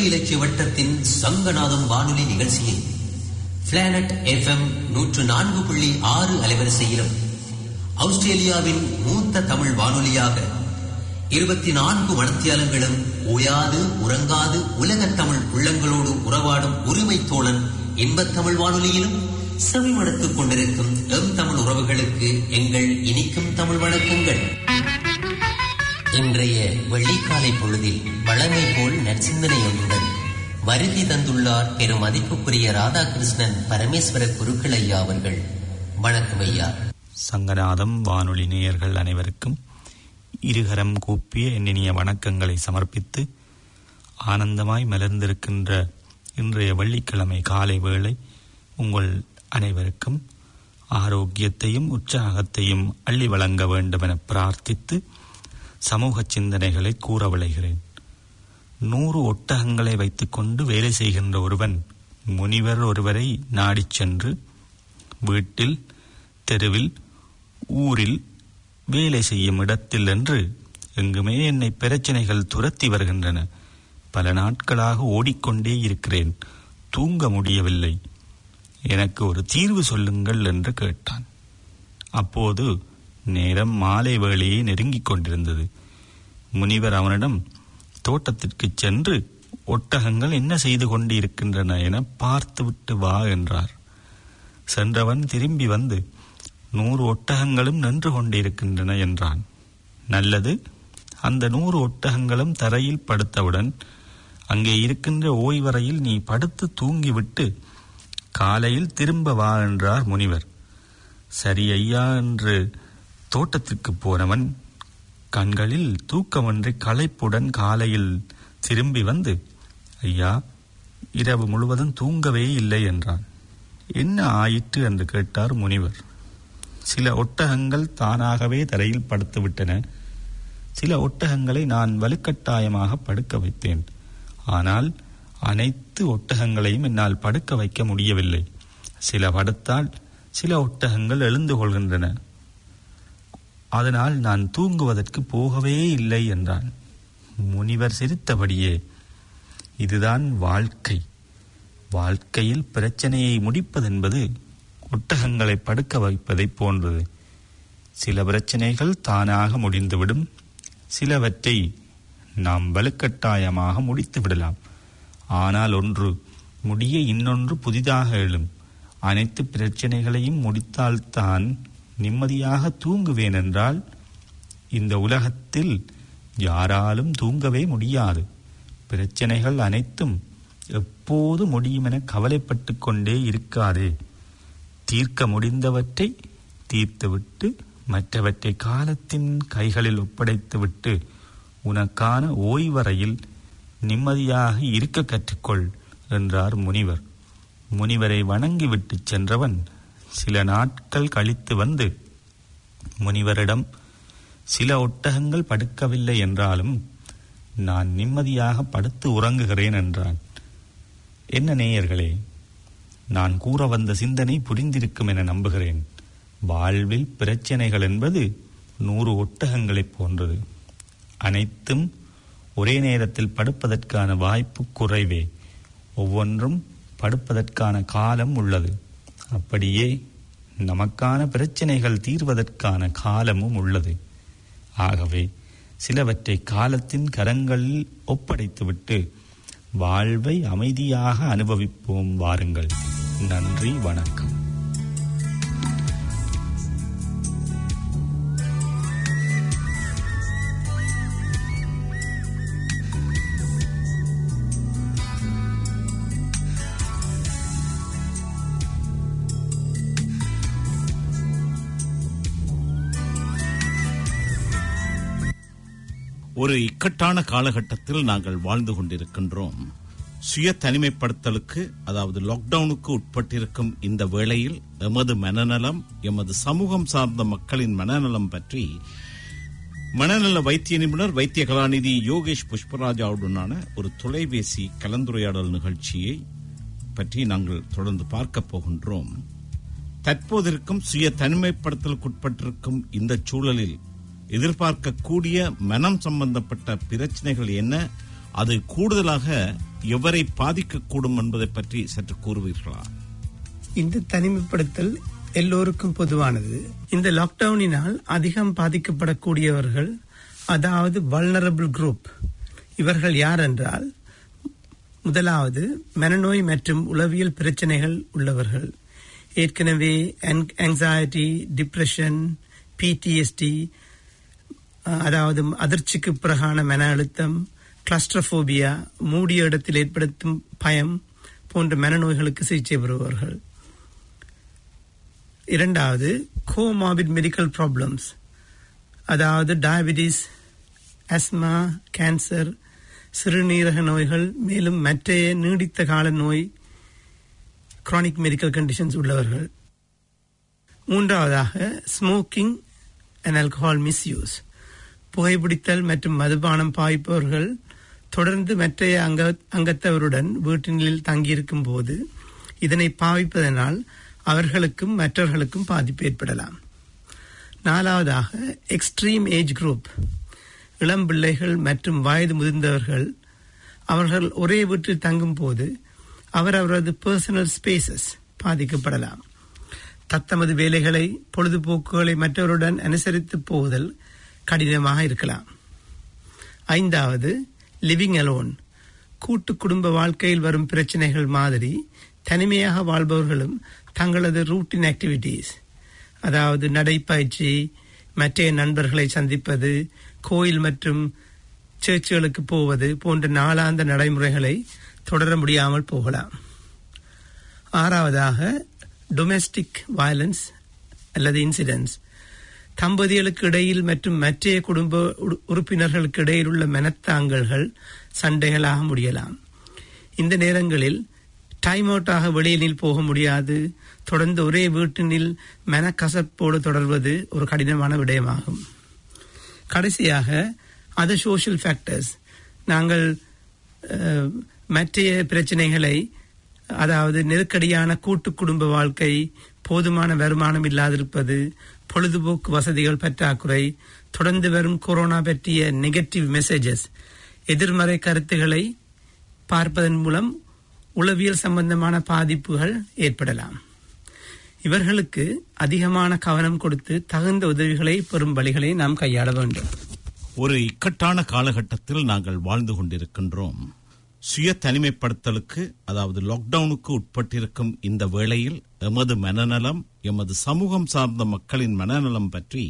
கிளிநொச்சி வட்டத்தின் சங்கநாதம் வானொலி நிகழ்ச்சியை பிளானட் எஃப்எம் நூற்று நான்கு புள்ளி ஆறு அலைவரிசையிலும் ஆஸ்திரேலியாவின் மூத்த தமிழ் வானொலியாக இருபத்தி நான்கு மணத்தியாலங்களும் ஓயாது உறங்காது உலகத் தமிழ் உள்ளங்களோடு உறவாடும் உரிமை தோழன் இன்பத் தமிழ் வானொலியிலும் செவிமடுத்துக் கொண்டிருக்கும் எம் தமிழ் உறவுகளுக்கு எங்கள் இனிக்கும் தமிழ் வணக்கங்கள் இன்றைய வெள்ளிக்காலை பொழுதில் வளமை போல் நற்சிந்தனை ஒன்றுடன் வருகை தந்துள்ளார் பெரும் மதிப்புக்குரிய ராதாகிருஷ்ணன் பரமேஸ்வர குருக்கள் ஐயா அவர்கள் வணக்கம் ஐயா சங்கநாதம் வானொலி நேயர்கள் அனைவருக்கும் இருகரம் கூப்பிய எண்ணினிய வணக்கங்களை சமர்ப்பித்து ஆனந்தமாய் மலர்ந்திருக்கின்ற இன்றைய வெள்ளிக்கிழமை காலை வேளை உங்கள் அனைவருக்கும் ஆரோக்கியத்தையும் உற்சாகத்தையும் அள்ளி வழங்க வேண்டும் என பிரார்த்தித்து சமூக சிந்தனைகளை கூற விளைகிறேன் நூறு ஒட்டகங்களை வைத்துக்கொண்டு வேலை செய்கின்ற ஒருவன் முனிவர் ஒருவரை நாடிச் சென்று வீட்டில் தெருவில் ஊரில் வேலை செய்யும் இடத்தில் என்று எங்குமே என்னை பிரச்சனைகள் துரத்தி வருகின்றன பல நாட்களாக ஓடிக்கொண்டே இருக்கிறேன் தூங்க முடியவில்லை எனக்கு ஒரு தீர்வு சொல்லுங்கள் என்று கேட்டான் அப்போது நேரம் மாலை வேளையை நெருங்கிக் கொண்டிருந்தது முனிவர் அவனிடம் தோட்டத்திற்கு சென்று ஒட்டகங்கள் என்ன செய்து கொண்டு இருக்கின்றன என பார்த்துவிட்டு வா என்றார் சென்றவன் திரும்பி வந்து நூறு ஒட்டகங்களும் நின்று கொண்டிருக்கின்றன என்றான் நல்லது அந்த நூறு ஒட்டகங்களும் தரையில் படுத்தவுடன் அங்கே இருக்கின்ற ஓய்வறையில் நீ படுத்து தூங்கிவிட்டு காலையில் திரும்ப வா என்றார் முனிவர் சரி ஐயா என்று தோட்டத்திற்கு போனவன் கண்களில் தூக்கமன்றி களைப்புடன் காலையில் திரும்பி வந்து ஐயா இரவு முழுவதும் தூங்கவே இல்லை என்றான் என்ன ஆயிற்று என்று கேட்டார் முனிவர் சில ஒட்டகங்கள் தானாகவே தரையில் படுத்துவிட்டன சில ஒட்டகங்களை நான் வலுக்கட்டாயமாக படுக்க வைத்தேன் ஆனால் அனைத்து ஒட்டகங்களையும் என்னால் படுக்க வைக்க முடியவில்லை சில படுத்தால் சில ஒட்டகங்கள் எழுந்து கொள்கின்றன அதனால் நான் தூங்குவதற்கு போகவே இல்லை என்றான் முனிவர் சிரித்தபடியே இதுதான் வாழ்க்கை வாழ்க்கையில் பிரச்சனையை முடிப்பதென்பது ஒட்டகங்களை படுக்க வைப்பதைப் போன்றது சில பிரச்சனைகள் தானாக முடிந்துவிடும் சிலவற்றை நாம் வலுக்கட்டாயமாக முடித்து விடலாம் ஆனால் ஒன்று முடிய இன்னொன்று புதிதாக எழும் அனைத்து பிரச்சனைகளையும் முடித்தால்தான் நிம்மதியாக தூங்குவேன் என்றால் இந்த உலகத்தில் யாராலும் தூங்கவே முடியாது பிரச்சனைகள் அனைத்தும் எப்போது முடியும் என கவலைப்பட்டு கொண்டே இருக்காதே தீர்க்க முடிந்தவற்றை தீர்த்துவிட்டு மற்றவற்றை காலத்தின் கைகளில் ஒப்படைத்துவிட்டு உனக்கான ஓய்வறையில் நிம்மதியாக இருக்க கற்றுக்கொள் என்றார் முனிவர் முனிவரை வணங்கிவிட்டு சென்றவன் சில நாட்கள் கழித்து வந்து முனிவரிடம் சில ஒட்டகங்கள் படுக்கவில்லை என்றாலும் நான் நிம்மதியாக படுத்து உறங்குகிறேன் என்றான் என்ன நேயர்களே நான் கூற வந்த சிந்தனை புரிந்திருக்கும் என நம்புகிறேன் வாழ்வில் பிரச்சனைகள் என்பது நூறு ஒட்டகங்களைப் போன்றது அனைத்தும் ஒரே நேரத்தில் படுப்பதற்கான வாய்ப்பு குறைவே ஒவ்வொன்றும் படுப்பதற்கான காலம் உள்ளது அப்படியே நமக்கான பிரச்சனைகள் தீர்வதற்கான காலமும் உள்ளது ஆகவே சிலவற்றை காலத்தின் கரங்களில் ஒப்படைத்துவிட்டு வாழ்வை அமைதியாக அனுபவிப்போம் வாருங்கள் நன்றி வணக்கம் ஒரு இக்கட்டான காலகட்டத்தில் நாங்கள் வாழ்ந்து கொண்டிருக்கின்றோம் சுய தனிமைப்படுத்தலுக்கு அதாவது லாக்டவுனுக்கு உட்பட்டிருக்கும் இந்த வேளையில் எமது மனநலம் எமது சமூகம் சார்ந்த மக்களின் மனநலம் பற்றி மனநல வைத்திய நிபுணர் வைத்திய கலாநிதி யோகேஷ் புஷ்பராஜாவுடனான ஒரு தொலைபேசி கலந்துரையாடல் நிகழ்ச்சியை பற்றி நாங்கள் தொடர்ந்து பார்க்க போகின்றோம் தற்போதிருக்கும் சுய தனிமைப்படுத்தலுக்குட்பட்டிருக்கும் இந்த சூழலில் எதிர்பார்க்கக்கூடிய மனம் சம்பந்தப்பட்ட பிரச்சனைகள் என்ன அது கூடுதலாக எவரை பாதிக்கக்கூடும் என்பதை பற்றி சற்று கூறுவீர்களா இந்த தனிமைப்படுத்தல் எல்லோருக்கும் பொதுவானது இந்த லாக்டவுனினால் அதிகம் பாதிக்கப்படக்கூடியவர்கள் அதாவது வல்னரபிள் குரூப் இவர்கள் யார் என்றால் முதலாவது மனநோய் மற்றும் உளவியல் பிரச்சனைகள் உள்ளவர்கள் ஏற்கனவே ஆங்ஸைட்டி டிப்ரெஷன் பிடிஎஸ்டி அதாவது அதிர்ச்சிக்கு பிறகான மன அழுத்தம் கிளஸ்ட்ரபோபியா மூடிய இடத்தில் ஏற்படுத்தும் பயம் போன்ற மனநோய்களுக்கு சிகிச்சை பெறுபவர்கள் இரண்டாவது கோமாபிட் மெடிக்கல் ப்ராப்ளம்ஸ் அதாவது டயபிட்டிஸ் அஸ்மா கேன்சர் சிறுநீரக நோய்கள் மேலும் மற்றைய நீடித்த கால நோய் கிரானிக் மெடிக்கல் கண்டிஷன்ஸ் உள்ளவர்கள் மூன்றாவதாக ஸ்மோக்கிங் அண்ட் ஆல்கஹால் மிஸ்யூஸ் புகைப்பிடித்தல் மற்றும் மதுபானம் பாய்ப்பவர்கள் தொடர்ந்து மற்றைய அங்க அங்கத்தவருடன் வீட்டினில் தங்கியிருக்கும் போது இதனை பாவிப்பதனால் அவர்களுக்கும் மற்றவர்களுக்கும் பாதிப்பு ஏற்படலாம் நாலாவதாக எக்ஸ்ட்ரீம் ஏஜ் குரூப் இளம் பிள்ளைகள் மற்றும் வயது முதிர்ந்தவர்கள் அவர்கள் ஒரே வீட்டில் தங்கும் போது அவர் அவரது பர்சனல் ஸ்பேசஸ் பாதிக்கப்படலாம் தத்தமது வேலைகளை பொழுதுபோக்குகளை மற்றவருடன் அனுசரித்து போகுதல் கடினமாக இருக்கலாம் ஐந்தாவது லிவிங் அலோன் கூட்டு குடும்ப வாழ்க்கையில் வரும் பிரச்சனைகள் மாதிரி தனிமையாக வாழ்பவர்களும் தங்களது ரூட்டின் ஆக்டிவிட்டீஸ் அதாவது நடைப்பயிற்சி மற்ற நண்பர்களை சந்திப்பது கோயில் மற்றும் சர்ச்சுகளுக்கு போவது போன்ற நாளாந்த நடைமுறைகளை தொடர முடியாமல் போகலாம் ஆறாவதாக டொமெஸ்டிக் வயலன்ஸ் அல்லது இன்சிடென்ட்ஸ் தம்பதிகளுக்கு இடையில் மற்றும் மற்றைய குடும்ப உறுப்பினர்களுக்கு இடையில் உள்ள மனத்தாங்கல்கள் சண்டைகளாக முடியலாம் இந்த நேரங்களில் டைம் அவுட்டாக வெளியினில் போக முடியாது தொடர்ந்து ஒரே வீட்டினில் மனக்கசப்போடு தொடர்வது ஒரு கடினமான விடயமாகும் கடைசியாக அதர் சோஷியல் ஃபேக்டர்ஸ் நாங்கள் மற்றைய பிரச்சனைகளை அதாவது நெருக்கடியான கூட்டு குடும்ப வாழ்க்கை போதுமான வருமானம் இல்லாதிருப்பது பொழுதுபோக்கு வசதிகள் பற்றாக்குறை தொடர்ந்து வரும் கொரோனா பற்றிய நெகட்டிவ் மெசேஜஸ் எதிர்மறை கருத்துக்களை பார்ப்பதன் மூலம் உளவியல் சம்பந்தமான பாதிப்புகள் ஏற்படலாம் இவர்களுக்கு அதிகமான கவனம் கொடுத்து தகுந்த உதவிகளை பெறும் வழிகளை நாம் கையாள வேண்டும் ஒரு இக்கட்டான காலகட்டத்தில் நாங்கள் வாழ்ந்து கொண்டிருக்கின்றோம் சுய தனிமைப்படுத்தலுக்கு அதாவது லாக்டவுனுக்கு உட்பட்டிருக்கும் இந்த வேளையில் எமது மனநலம் எமது சமூகம் சார்ந்த மக்களின் மனநலம் பற்றி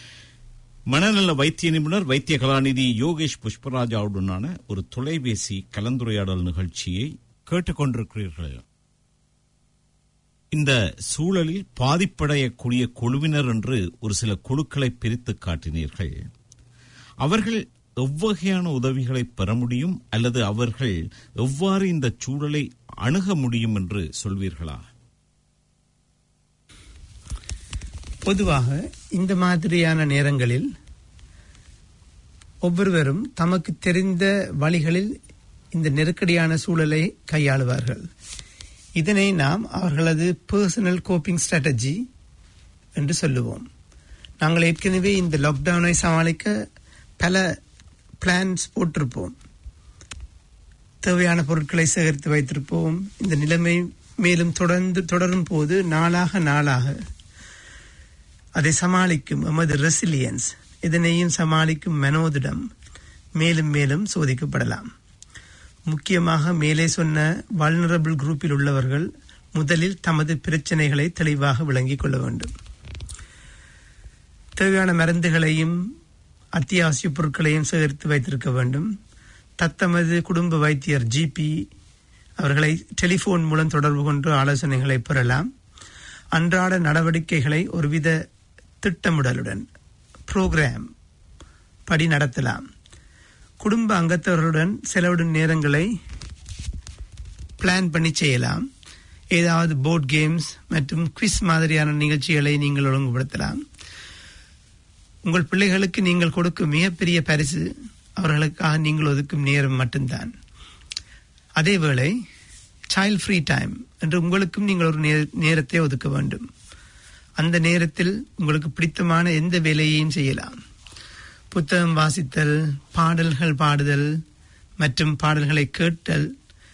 மனநல வைத்திய நிபுணர் வைத்திய கலாநிதி யோகேஷ் புஷ்பராஜாவுடனான ஒரு தொலைபேசி கலந்துரையாடல் நிகழ்ச்சியை கேட்டுக்கொண்டிருக்கிறீர்கள் இந்த சூழலில் பாதிப்படையக்கூடிய குழுவினர் என்று ஒரு சில குழுக்களை பிரித்து காட்டினீர்கள் அவர்கள் எவ்வகையான உதவிகளை பெற முடியும் அல்லது அவர்கள் எவ்வாறு இந்த சூழலை அணுக முடியும் என்று சொல்வீர்களா பொதுவாக இந்த மாதிரியான நேரங்களில் ஒவ்வொருவரும் தமக்கு தெரிந்த வழிகளில் இந்த நெருக்கடியான சூழலை கையாளுவார்கள் இதனை நாம் அவர்களது பர்சனல் கோப்பிங் ஸ்ட்ராட்டஜி என்று சொல்லுவோம் நாங்கள் ஏற்கனவே இந்த லாக்டவுனை சமாளிக்க பல பிளான்ஸ் போட்டிருப்போம் தேவையான பொருட்களை சேகரித்து வைத்திருப்போம் இந்த நிலைமை மேலும் தொடர்ந்து தொடரும் போது நாளாக நாளாக அதை சமாளிக்கும் எமது ரெசிலியன்ஸ் இதனையும் சமாளிக்கும் மனோதிடம் மேலும் மேலும் சோதிக்கப்படலாம் முக்கியமாக மேலே சொன்ன வல்னரபிள் குரூப்பில் உள்ளவர்கள் முதலில் தமது பிரச்சனைகளை தெளிவாக விளங்கிக் கொள்ள வேண்டும் தேவையான மருந்துகளையும் அத்தியாவசிய பொருட்களையும் சேகரித்து வைத்திருக்க வேண்டும் தத்தமது குடும்ப வைத்தியர் ஜிபி அவர்களை டெலிபோன் மூலம் தொடர்பு கொண்டு ஆலோசனைகளை பெறலாம் அன்றாட நடவடிக்கைகளை ஒருவித திட்டமிடலுடன் புரோகிராம் படி நடத்தலாம் குடும்ப அங்கத்தவர்களுடன் செலவிடும் நேரங்களை பிளான் பண்ணி செய்யலாம் ஏதாவது போர்ட் கேம்ஸ் மற்றும் குவிஸ் மாதிரியான நிகழ்ச்சிகளை நீங்கள் ஒழுங்குபடுத்தலாம் உங்கள் பிள்ளைகளுக்கு நீங்கள் கொடுக்கும் மிகப்பெரிய பரிசு அவர்களுக்காக நீங்கள் ஒதுக்கும் நேரம் மட்டும்தான் அதேவேளை சைல்ட் ஃப்ரீ டைம் என்று உங்களுக்கும் நீங்கள் ஒரு நேரத்தை ஒதுக்க வேண்டும் அந்த நேரத்தில் உங்களுக்கு பிடித்தமான எந்த வேலையையும் செய்யலாம் புத்தகம் வாசித்தல் பாடல்கள் பாடுதல் மற்றும் பாடல்களை கேட்டல்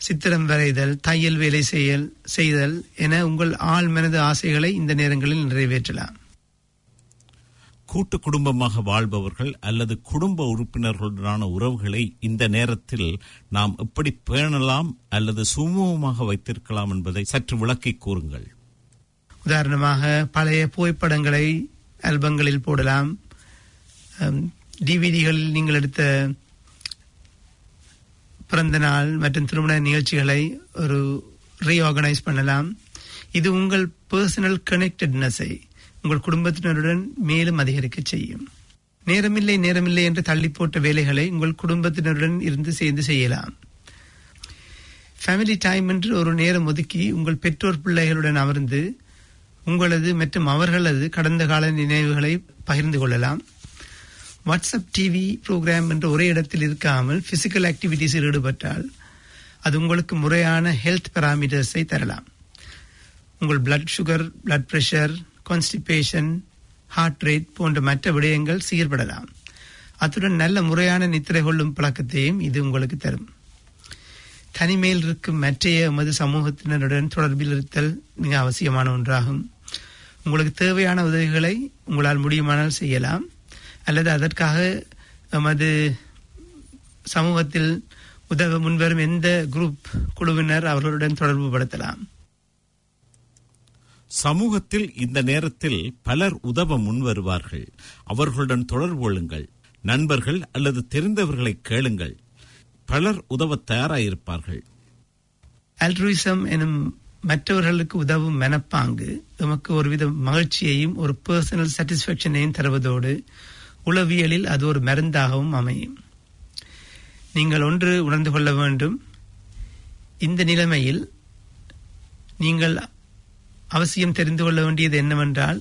சித்திரம் வரைதல் தையல் வேலை செய்யல் செய்தல் என உங்கள் ஆள் மனது ஆசைகளை இந்த நேரங்களில் நிறைவேற்றலாம் கூட்டு குடும்பமாக வாழ்பவர்கள் அல்லது குடும்ப உறுப்பினர்களுடனான உறவுகளை இந்த நேரத்தில் நாம் எப்படி பேணலாம் அல்லது சுமூகமாக வைத்திருக்கலாம் என்பதை சற்று விளக்கிக் கூறுங்கள் உதாரணமாக பழைய புகைப்படங்களை ஆல்பங்களில் போடலாம் டிவிடிகளில் நீங்கள் எடுத்த பிறந்த நாள் மற்றும் திருமண நிகழ்ச்சிகளை ஒரு ரீஆர்கனைஸ் பண்ணலாம் இது உங்கள் பர்சனல் கனெக்டட்னஸை உங்கள் குடும்பத்தினருடன் மேலும் அதிகரிக்க செய்யும் நேரமில்லை நேரமில்லை என்று தள்ளி போட்ட வேலைகளை உங்கள் குடும்பத்தினருடன் இருந்து சேர்ந்து செய்யலாம் ஃபேமிலி டைம் என்று ஒரு நேரம் ஒதுக்கி உங்கள் பெற்றோர் பிள்ளைகளுடன் அமர்ந்து உங்களது மற்றும் அவர்களது கடந்த கால நினைவுகளை பகிர்ந்து கொள்ளலாம் வாட்ஸ்அப் டிவி ப்ரோக்ராம் என்ற ஒரே இடத்தில் இருக்காமல் பிசிக்கல் ஆக்டிவிட்டீஸில் ஈடுபட்டால் அது உங்களுக்கு முறையான ஹெல்த் பாராமீட்டர்ஸை தரலாம் உங்கள் blood sugar blood pressure constipation heart rate போன்ற மற்ற விடயங்கள் சீர்படலாம் அத்துடன் நல்ல முறையான நித்திரை கொள்ளும் பழக்கத்தையும் இது உங்களுக்கு தரும் தனிமையில் இருக்கும் மற்றைய எமது சமூகத்தினருடன் தொடர்பில் இருத்தல் மிக அவசியமான ஒன்றாகும் உங்களுக்கு தேவையான உதவிகளை உங்களால் முடியுமானால் செய்யலாம் அல்லது அதற்காக எமது சமூகத்தில் உதவ முன்வரும் எந்த குரூப் குழுவினர் அவர்களுடன் தொடர்பு படுத்தலாம் சமூகத்தில் இந்த நேரத்தில் பலர் உதவ முன்வருவார்கள் அவர்களுடன் தொடர்பு கொள்ளுங்கள் நண்பர்கள் அல்லது தெரிந்தவர்களை கேளுங்கள் பலர் உதவ தயாராயிருப்பார்கள் அல்ட்ரூயிசம் எனும் மற்றவர்களுக்கு உதவும் மனப்பாங்கு நமக்கு ஒருவித மகிழ்ச்சியையும் ஒரு பர்சனல் சாட்டிஸ்பாக்சனையும் தருவதோடு உளவியலில் அது ஒரு மருந்தாகவும் அமையும் நீங்கள் ஒன்று உணர்ந்து கொள்ள வேண்டும் இந்த நிலைமையில் நீங்கள் அவசியம் தெரிந்து கொள்ள வேண்டியது என்னவென்றால்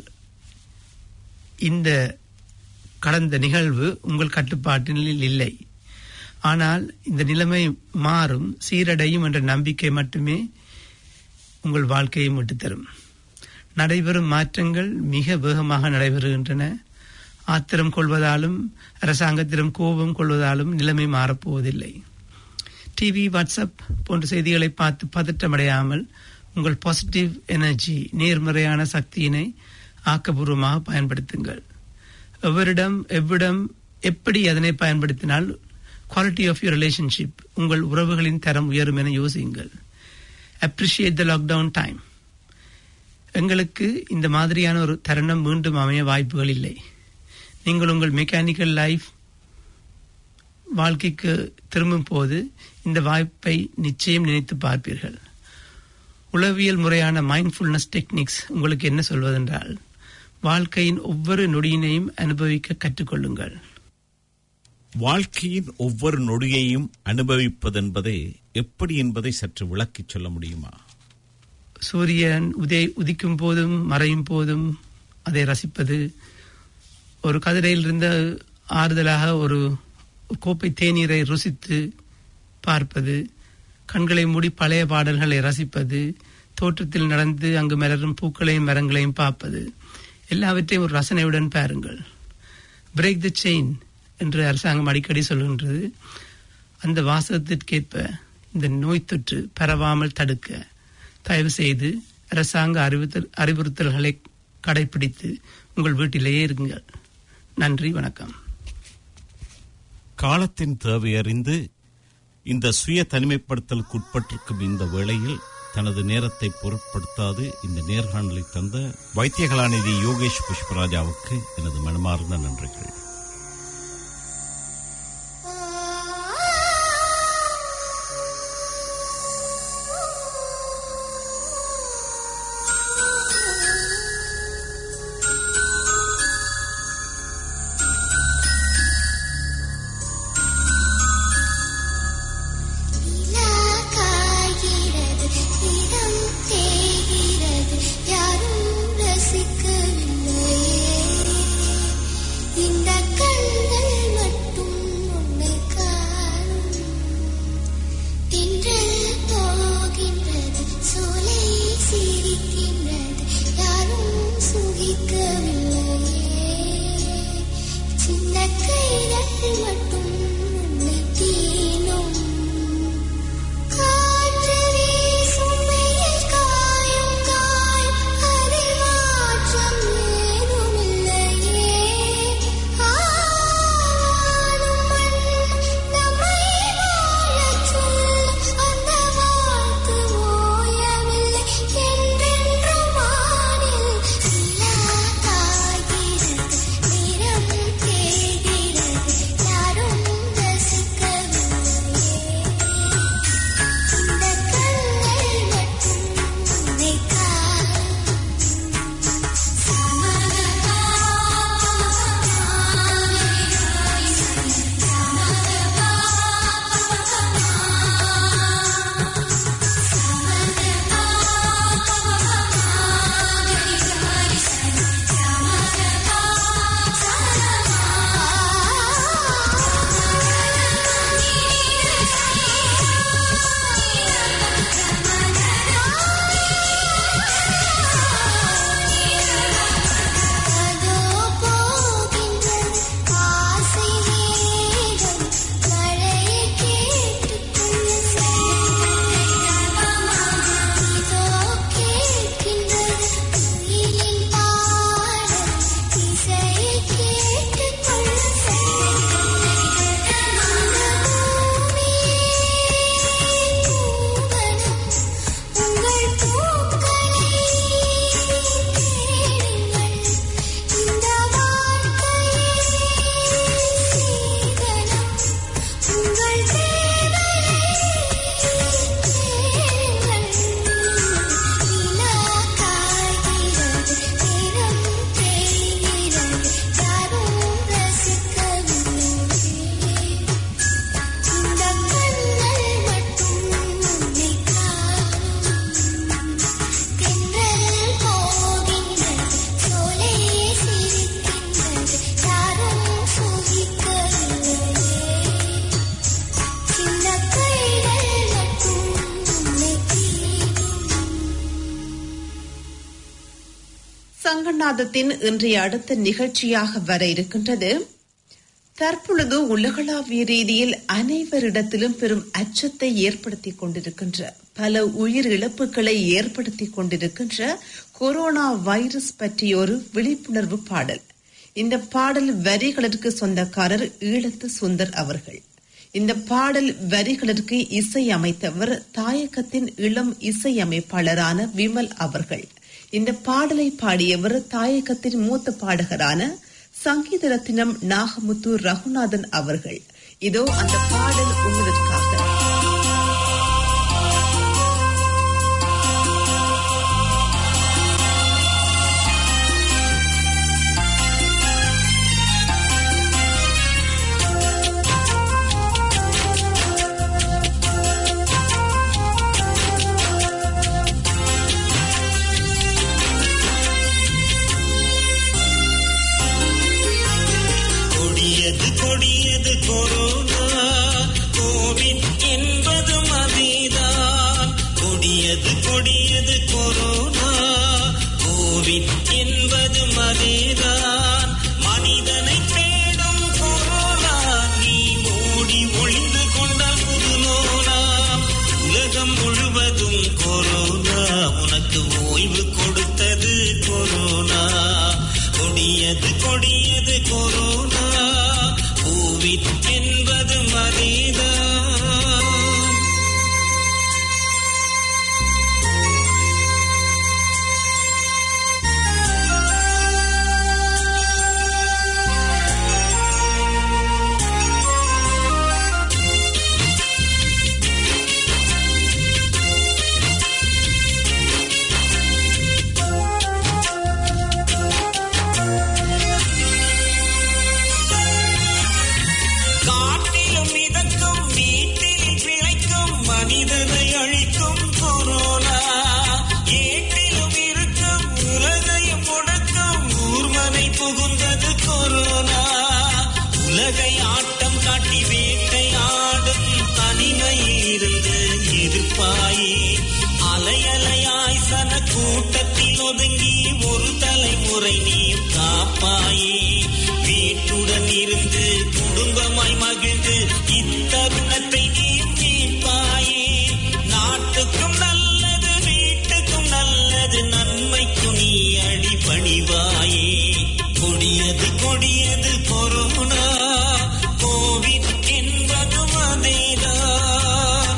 இந்த கடந்த நிகழ்வு உங்கள் கட்டுப்பாட்டில் இல்லை ஆனால் இந்த நிலைமை மாறும் சீரடையும் என்ற நம்பிக்கை மட்டுமே உங்கள் வாழ்க்கையை விட்டுத்தரும் நடைபெறும் மாற்றங்கள் மிக வேகமாக நடைபெறுகின்றன ஆத்திரம் கொள்வதாலும் அரசாங்கத்திடம் கோபம் கொள்வதாலும் நிலைமை மாறப்போவதில்லை டிவி வாட்ஸ்அப் போன்ற செய்திகளை பார்த்து பதற்றமடையாமல் உங்கள் பாசிட்டிவ் எனர்ஜி நேர்மறையான சக்தியினை ஆக்கபூர்வமாக பயன்படுத்துங்கள் எவரிடம் எவ்விடம் எப்படி அதனை பயன்படுத்தினால் குவாலிட்டி ஆஃப் யூர் ரிலேஷன்ஷிப் உங்கள் உறவுகளின் தரம் உயரும் என யோசியுங்கள் அப்ரிஷியேட் த லாக்டவுன் டைம் எங்களுக்கு இந்த மாதிரியான ஒரு தருணம் மீண்டும் அமைய வாய்ப்புகள் இல்லை நீங்கள் உங்கள் மெக்கானிக்கல் லைஃப் வாழ்க்கைக்கு திரும்பும் போது இந்த வாய்ப்பை நிச்சயம் நினைத்து பார்ப்பீர்கள் உளவியல் முறையான மைண்ட்ஃபுல்னஸ் டெக்னிக்ஸ் உங்களுக்கு என்ன சொல்வதென்றால் வாழ்க்கையின் ஒவ்வொரு நொடியினையும் அனுபவிக்க கற்றுக்கொள்ளுங்கள் வாழ்க்கையின் ஒவ்வொரு நொடியையும் அனுபவிப்பதென்பதை எப்படி என்பதை சற்று விளக்கிச் சொல்ல முடியுமா சூரியன் உதய உதிக்கும் போதும் மறையும் போதும் அதை ரசிப்பது ஒரு கதிரையில் இருந்த ஆறுதலாக ஒரு கோப்பை தேநீரை ருசித்து பார்ப்பது கண்களை மூடி பழைய பாடல்களை ரசிப்பது தோட்டத்தில் நடந்து அங்கு மலரும் பூக்களையும் மரங்களையும் பார்ப்பது எல்லாவற்றையும் ஒரு ரசனையுடன் பாருங்கள் பிரேக் த செயின் என்று அரசாங்கம் அடிக்கடி சொல்கின்றது அந்த வாசகத்திற்கேற்ப இந்த நோய் தொற்று பரவாமல் தடுக்க தயவு செய்து அரசாங்க அறிவுறுத்தல் அறிவுறுத்தல்களை கடைபிடித்து உங்கள் வீட்டிலேயே இருங்கள் நன்றி வணக்கம் காலத்தின் தேவையறிந்து இந்த சுய தனிமைப்படுத்தலுக்கு உட்பட்டிருக்கும் இந்த வேளையில் தனது நேரத்தை பொருட்படுத்தாது இந்த நேர்காணலை தந்த வைத்திய கலாநிதி யோகேஷ் புஷ்பராஜாவுக்கு எனது மனமார்ந்த நன்றிகள் நிலா காய்கிறது நிறம் தேய்கிறது யாரும் ரசிக்கவில்லையே இந்த சங்கநாதத்தின் இன்றைய அடுத்த நிகழ்ச்சியாக வர இருக்கின்றது தற்பொழுது உலகளாவிய ரீதியில் அனைவரிடத்திலும் பெரும் அச்சத்தை ஏற்படுத்திக் கொண்டிருக்கின்ற பல உயிர் இழப்புகளை ஏற்படுத்திக் கொண்டிருக்கின்ற கொரோனா வைரஸ் பற்றிய ஒரு விழிப்புணர்வு பாடல் இந்த பாடல் வரிகளிற்கு சொந்தக்காரர் ஈழத்து சுந்தர் அவர்கள் இந்த பாடல் வரிகளிற்கு இசை அமைத்தவர் தாயகத்தின் இளம் இசையமைப்பாளரான விமல் அவர்கள் இந்த பாடலை பாடியவர் தாயகத்தின் மூத்த பாடகரான சங்கீத ரத்தினம் நாகமுத்து ரகுநாதன் அவர்கள் இதோ அந்த பாடல் உங்களுக்காக கொடியது கொடியது கொரோனா கோவிட் என்பது மதிதான் கொடியது கொடியது கொரோனா கோவிட் என்பது மதிதான் மனிதனை தேடும் கொரோனா நீ ஓடி ஒளிந்து கொண்டால் புதுநோனா உலகம் முழுவதும் கொரோனா உனக்கு ஓய்வு கொடுத்தது கொரோனா கொடியது கொடியது கொரோனா கோவிட் என்பது மதிதான் காட்டிலும் மிதக்கும் வீட்டில் பிழைக்கும் மனிதனை அழிக்கும் கொரோனா ஏட்டிலும் இருக்கும் உலகையும் முடக்கும் ஊர்மனை புகுந்தது கொரோனா உலகை ஆட்டம் காட்டி வேட்டையாடும் தனிமையில் இருந்து எதிர்ப்பாயே அலையலையாய் சன கூட்டத்தில் ஒதுங்கி ஒரு தலைமுறை நீர் காப்பாயே வீட்டுடன் இருந்து குடும்பமாய் மகிழ்ந்து இத்தருணத்தை நீ மீட்பாயே நாட்டுக்கும் நல்லது வீட்டுக்கும் நல்லது நன்மைக்கும் நீ அடிபணிவாயே கொடியது கொடியது கொரோனா கோவிட் என்பது மதேதான்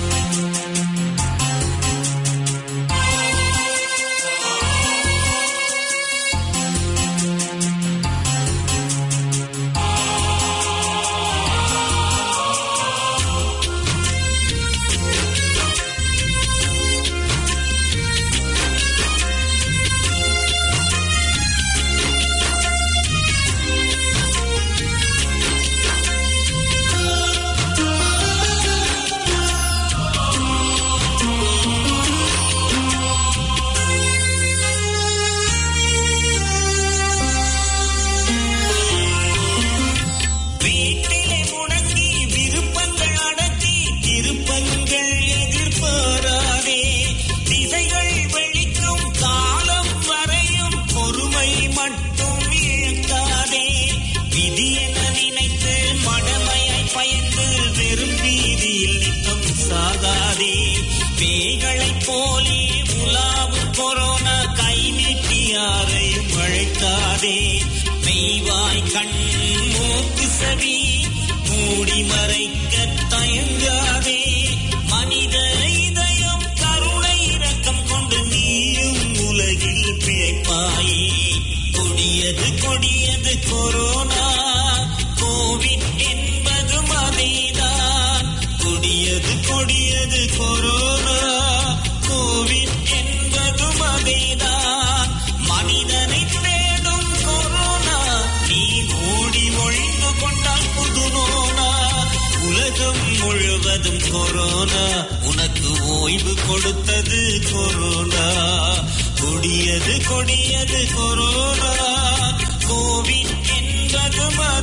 வீட்டிலே முடங்கி விருப்பங்கள் அடக்கி திருப்பங்கள் எதிர்பாராதே திசைகள் வெளிக்கும் காலம் வரையும் பொறுமை மட்டும் இழக்காதே விதி என நினைத்து மடமையாய் பயந்து வெறும் வீதியில் நித்தம் சாகாதே பேய்களைப் போலே உலாவும் கொரோனா கை நீட்டி யாரையும் அழைக்காதே மெய்வாய் கண் மூக்கு செவி மூடி மறைக்க தயங்காதே மனித இதயம் கருணை இரக்கம் கொண்டு நீயும் உலகில் பிழைப்பாயே கொடியது கொடியது கொரோனா கோவிட் என்பது மதைதான் கொடியது கொடியது கொரோனா கோவிட் என்பது மதைதான் மனிதனை தேடும் கொரோனா நீ ஓடி ஒழிந்து கொண்டால் புது நோனா உலகம் முழுவதும் கொரோனா உனக்கு ஓய்வு கொடுத்தது கொரோனா கொடியது கொடியது கொரோனா கோவிட் என்பது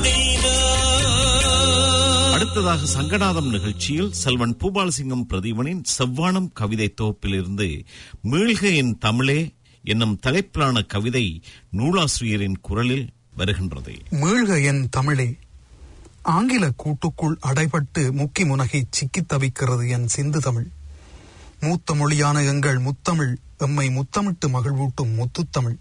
மதைதான் அடுத்ததாக சங்கநாதம் நிகழ்ச்சியில் செல்வன் பூபாலசிங்கம் பிரதீபனின் செவ்வானம் கவிதை தொகுப்பிலிருந்து மீள்க என் தமிழே என்னும் தலைப்பிலான கவிதை நூலாசிரியரின் குரலில் வருகின்றது மீள்க என் தமிழே ஆங்கில கூட்டுக்குள் அடைபட்டு முக்கி முனகி சிக்கித் தவிக்கிறது என் சிந்து தமிழ் மூத்த மொழியான எங்கள் முத்தமிழ் எம்மை முத்தமிட்டு மகிழ்வூட்டும் முத்துத்தமிழ்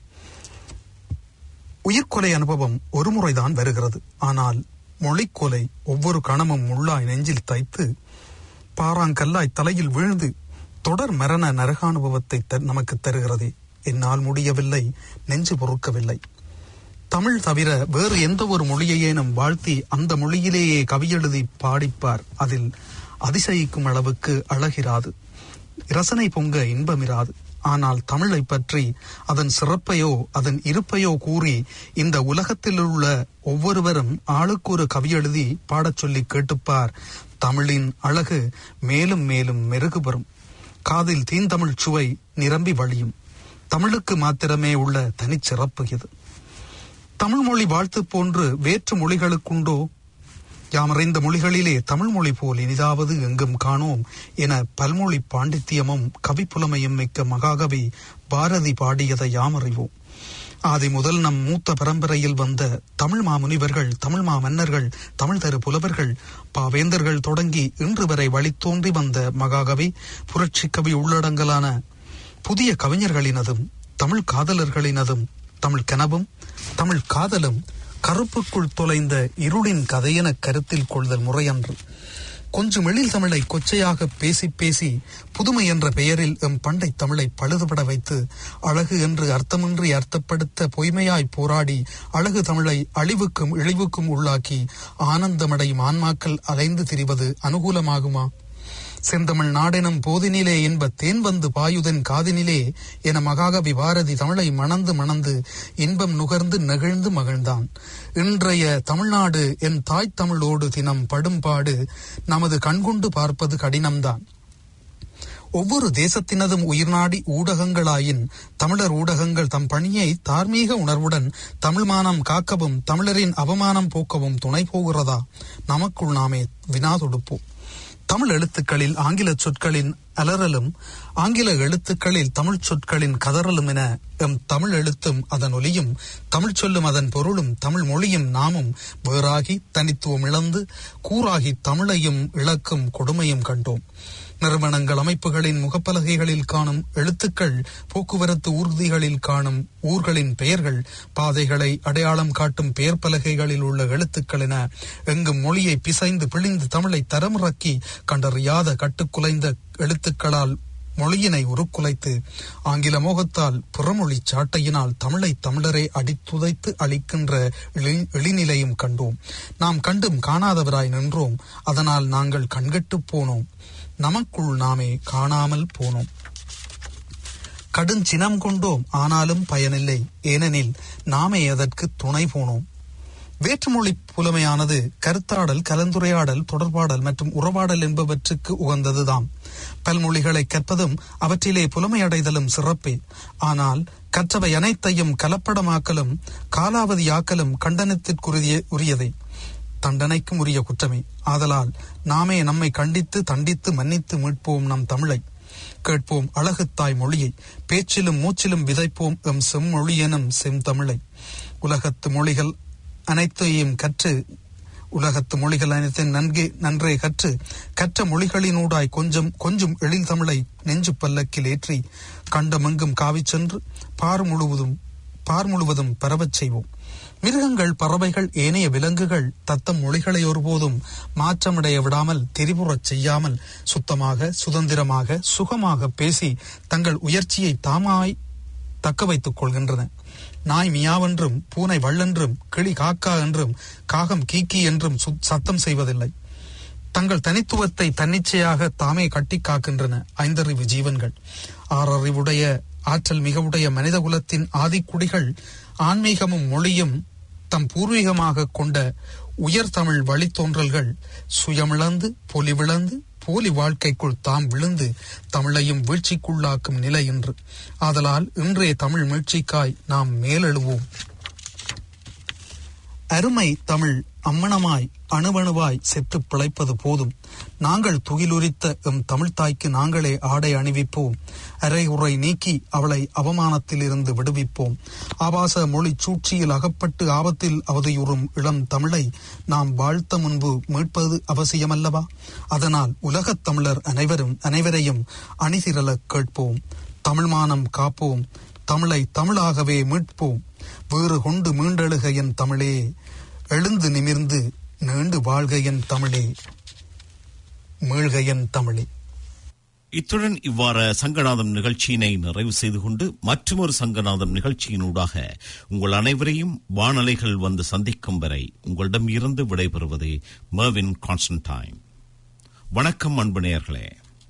உயிர்கொலை அனுபவம் ஒருமுறைதான் வருகிறது ஆனால் மொழிக்கொலை ஒவ்வொரு கணமும் முள்ளாய் நெஞ்சில் தைத்து பாறாங்கல்லாய் தலையில் வீழ்ந்து தொடர் மரண நரகானுபவத்தை த- நமக்கு தருகிறதே என்னால் முடியவில்லை நெஞ்சு பொறுக்கவில்லை தமிழ் தவிர வேறு எந்த ஒரு மொழியையேனும் வாழ்த்தி அந்த மொழியிலேயே கவியெழுதி பாடிப்பார் அதில் அதிசயிக்கும் அளவுக்கு அழகிராது ரசனை பொங்க இன்பமிராது ஆனால் தமிழை பற்றி அதன் சிறப்பையோ அதன் இருப்பையோ கூறி இந்த உலகத்தில் உள்ள ஒவ்வொருவரும் ஆளுக்கு ஒரு கவியெழுதி பாடச் சொல்லி கேட்டுப்பார் தமிழின் அழகு மேலும் மேலும் மெருகு பெறும் காதில் தீந்தமிழ் சுவை நிரம்பி வழியும் தமிழுக்கு மாத்திரமே உள்ள தனிச்சிறப்பு இது தமிழ் மொழி வாழ்த்து போன்று வேற்று மொழிகளுக்குண்டோ யாமறைந்த மொழிகளிலே தமிழ் மொழி போல் இனிதாவது எங்கும் காணோம் என பல்மொழி பாண்டித்தியமும் கவிப்புலமையும் மிக்க மகாகவி பாரதி பாடியதை யாமறிவோம் ஆதி முதல் நம் மூத்த பரம்பரையில் வந்த தமிழ் மாமுனிவர்கள் தமிழ் மா மன்னர்கள் தமிழ் தரு புலவர்கள் பாவேந்தர்கள் தொடங்கி இன்று வரை வழித்தோன்றி வந்த மகாகவி புரட்சி கவி உள்ளடங்கலான புதிய கவிஞர்களினதும் தமிழ் காதலர்களினதும் தமிழ் கனவும் தமிழ் காதலும் கருப்புக்குள் தொலைந்த இருளின் கதையென கருத்தில் கொள்தல் முறையன்று கொஞ்சம் எழில் தமிழை கொச்சையாக பேசி பேசி புதுமை என்ற பெயரில் எம் பண்டை தமிழை பழுதுபட வைத்து அழகு என்று அர்த்தமின்றி அர்த்தப்படுத்த பொய்மையாய் போராடி அழகு தமிழை அழிவுக்கும் இழிவுக்கும் உள்ளாக்கி ஆனந்தமடையும் ஆன்மாக்கள் அலைந்து திரிவது அனுகூலமாகுமா செந்தமிழ் நாடெனும் போதினிலே என்ப தேன் வந்து பாயுதன் காதினிலே என மகாகவி பாரதி தமிழை மணந்து மணந்து இன்பம் நுகர்ந்து நெகிழ்ந்து மகிழ்ந்தான் இன்றைய தமிழ்நாடு என் தாய் தமிழோடு தினம் படும்பாடு நமது கண்கொண்டு பார்ப்பது கடினம்தான் ஒவ்வொரு தேசத்தினதும் உயிர்நாடி ஊடகங்களாயின் தமிழர் ஊடகங்கள் தம் பணியை தார்மீக உணர்வுடன் தமிழ் மானம் காக்கவும் தமிழரின் அவமானம் போக்கவும் துணை போகிறதா நமக்குள் நாமே வினா தொடுப்போம் தமிழ் எழுத்துக்களில் ஆங்கில சொற்களின் அலறலும் ஆங்கில எழுத்துக்களில் தமிழ் சொற்களின் கதறலும் என எம் தமிழ் எழுத்தும் அதன் ஒலியும் தமிழ் சொல்லும் அதன் பொருளும் தமிழ் மொழியும் நாமும் வேறாகி தனித்துவம் இழந்து கூறாகி தமிழையும் இழக்கும் கொடுமையும் கண்டோம் நிறுவனங்கள் அமைப்புகளின் முகப்பலகைகளில் காணும் எழுத்துக்கள் போக்குவரத்து ஊர்திகளில் காணும் ஊர்களின் பெயர்கள் பாதைகளை அடையாளம் காட்டும் பெயர் பலகைகளில் உள்ள எழுத்துக்கள் என எங்கும் மொழியை பிசைந்து பிழிந்து தமிழை தரமிறக்கி கண்டறியாத கட்டுக்குலைந்த எழுத்துக்களால் மொழியினை உருக்குலைத்து ஆங்கில மோகத்தால் புறமொழி சாட்டையினால் தமிழை தமிழரை அடித்துதைத்து அளிக்கின்ற இழி- இழிநிலையும் கண்டோம் நாம் கண்டும் காணாதவராய் நின்றோம் அதனால் நாங்கள் கண்கெட்டுப் போனோம் நமக்குள் நாமே காணாமல் போனோம் கடுஞ்சினம் கொண்டோம் ஆனாலும் பயனில்லை ஏனெனில் நாமே அதற்கு துணை போனோம் வேற்றுமொழி புலமையானது கருத்தாடல் கலந்துரையாடல் தொடர்பாடல் மற்றும் உறவாடல் என்பவற்றுக்கு உகந்ததுதாம் பல்மொழிகளை கற்பதும் அவற்றிலே புலமையடைதலும் சிறப்பே ஆனால் கற்றவை அனைத்தையும் கலப்படமாக்கலும் காலாவதியாக்கலும் கண்டனத்திற்குரிய உரியதே தண்டனைக்கும் உரிய குற்றமே ஆதலால் நாமே நம்மை கண்டித்து தண்டித்து மன்னித்து மீட்போம் நம் தமிழை கேட்போம் அழகுத்தாய் மொழியை பேச்சிலும் மூச்சிலும் விதைப்போம் எம் செம்மொழி எனும் செந்தமிழை உலகத்து மொழிகள் அனைத்தையும் கற்று உலகத்து மொழிகள் அனைத்தையும் நன்கே நன்றே கற்று கற்ற மொழிகளினூடாய் கொஞ்சம் கொஞ்சம் எழில் தமிழை நெஞ்சு பல்லக்கில் ஏற்றி கண்டமெங்கும் காவிச் சென்று பார் முழுவதும் பார் முழுவதும் பரவச் செய்வோம் மிருகங்கள் பறவைகள் ஏனைய விலங்குகள் தத்தம் மொழிகளை ஒருபோதும் மாற்றமடைய விடாமல் திரிபுறச் செய்யாமல் சுத்தமாக சுதந்திரமாக சுகமாக பேசி தங்கள் உயர்ச்சியை தாமாய் தக்க வைத்துக் கொள்கின்றன நாய் மியாவென்றும் பூனை வள்ளென்றும் கிளி காக்கா என்றும் காகம் கீக்கி என்றும் சுத்- சத்தம் செய்வதில்லை தங்கள் தனித்துவத்தை தன்னிச்சையாக தாமே கட்டி காக்கின்றன ஐந்தறிவு ஜீவன்கள் ஆறறிவுடைய ஆற்றல் மிகவுடைய மனித குலத்தின் ஆதிக்குடிகள் ஆன்மீகமும் மொழியும் தம் பூர்வீகமாக கொண்ட உயர் தமிழ் வழித்தோன்றல்கள் சுயமிழந்து பொலிவிழந்து போலி வாழ்க்கைக்குள் தாம் விழுந்து தமிழையும் வீழ்ச்சிக்குள்ளாக்கும் நிலை இன்று ஆதலால் இன்றைய தமிழ் மீட்சிக்காய் நாம் மேலெழுவோம் அருமை தமிழ் அம்மணமாய் அணுவணுவாய் செத்து பிழைப்பது போதும் நாங்கள் துகிலுரித்த எம் தமிழ்த்தாய்க்கு நாங்களே ஆடை அணிவிப்போம் அரை உரை நீக்கி அவளை அவமானத்திலிருந்து விடுவிப்போம் ஆபாச மொழி சூழ்ச்சியில் அகப்பட்டு ஆபத்தில் அவதியுறும் இளம் தமிழை நாம் வாழ்த்த முன்பு மீட்பது அவசியமல்லவா அதனால் உலகத் தமிழர் அனைவரும் அனைவரையும் அணிதிரள கேட்போம் தமிழ்மானம் காப்போம் தமிழை தமிழாகவே மீட்போம் வேறு கொண்டு மீண்டெழுக என் தமிழே எழுந்து நிமிர்ந்து நீண்டு வாழ்க என் தமிழே மீள்க என் தமிழே இத்துடன் இவ்வாறு சங்கநாதம் நிகழ்ச்சியினை நிறைவு செய்து கொண்டு மற்றொரு சங்கநாதம் நிகழ்ச்சியினூடாக உங்கள் அனைவரையும் வானலைகள் வந்து சந்திக்கும் வரை உங்களிடம் இருந்து விடைபெறுவது மர்வின் கான்ஸ்டன்டைன் வணக்கம் அன்பு நேயர்களே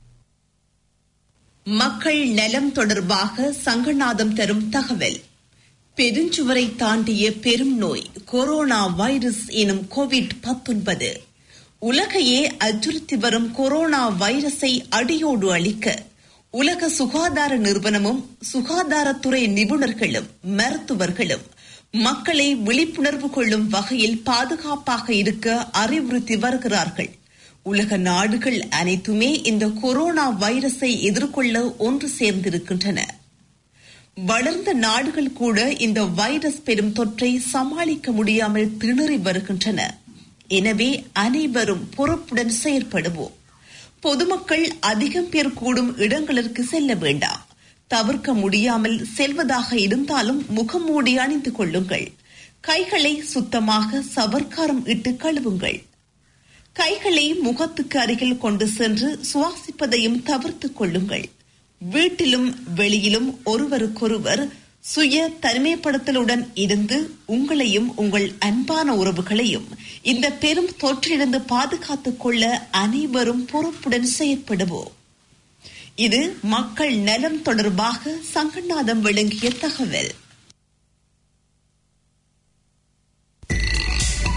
மக்கள் நலம் தொடர்பாக சங்கநாதம் தரும் தகவல் பெருஞ்சுவரை தாண்டிய பெரும் நோய் கொரோனா வைரஸ் எனும் கோவிட் 19 உலகையே அச்சுறுத்தி வரும் கொரோனா வைரஸை அடியோடு அழிக்க உலக சுகாதார நிறுவனமும் சுகாதாரத்துறை நிபுணர்களும் மருத்துவர்களும் மக்களை விழிப்புணர்வு கொள்ளும் வகையில் பாதுகாப்பாக இருக்க அறிவுறுத்தி வருகிறார்கள் உலக நாடுகள் அனைத்துமே இந்த கொரோனா வைரஸை எதிர்கொள்ள ஒன்று சேர்ந்திருக்கின்றன வளர்ந்த நாடுகள் கூட இந்த வைரஸ் பெரும் தொற்றை சமாளிக்க முடியாமல் திணறி வருகின்றன எனவே அனைவரும் பொறுப்புடன் செயற்படுவோம் பொதுமக்கள் அதிகம் பேர் கூடும் இடங்களுக்கு செல்ல வேண்டாம் தவிர்க்க முடியாமல் செல்வதாக இருந்தாலும் முகமூடி அணிந்து கொள்ளுங்கள் கைகளை சுத்தமாக சவர்க்காரம் இட்டு கழுவுங்கள் கைகளை முகத்துக்கு அருகில் கொண்டு சென்று சுவாசிப்பதையும் தவிர்த்துக் கொள்ளுங்கள் வீட்டிலும் வெளியிலும் ஒருவருக்கொருவர் சுய தனிமைப்படுத்தலுடன் இருந்து உங்களையும் உங்கள் அன்பான உறவுகளையும் இந்த பெரும் தொற்றிலிருந்து பாதுகாத்துக் கொள்ள அனைவரும் பொறுப்புடன் செயற்படுவோம் இது மக்கள் நலம் தொடர்பாக சங்கநாதம் விளங்கிய தகவல்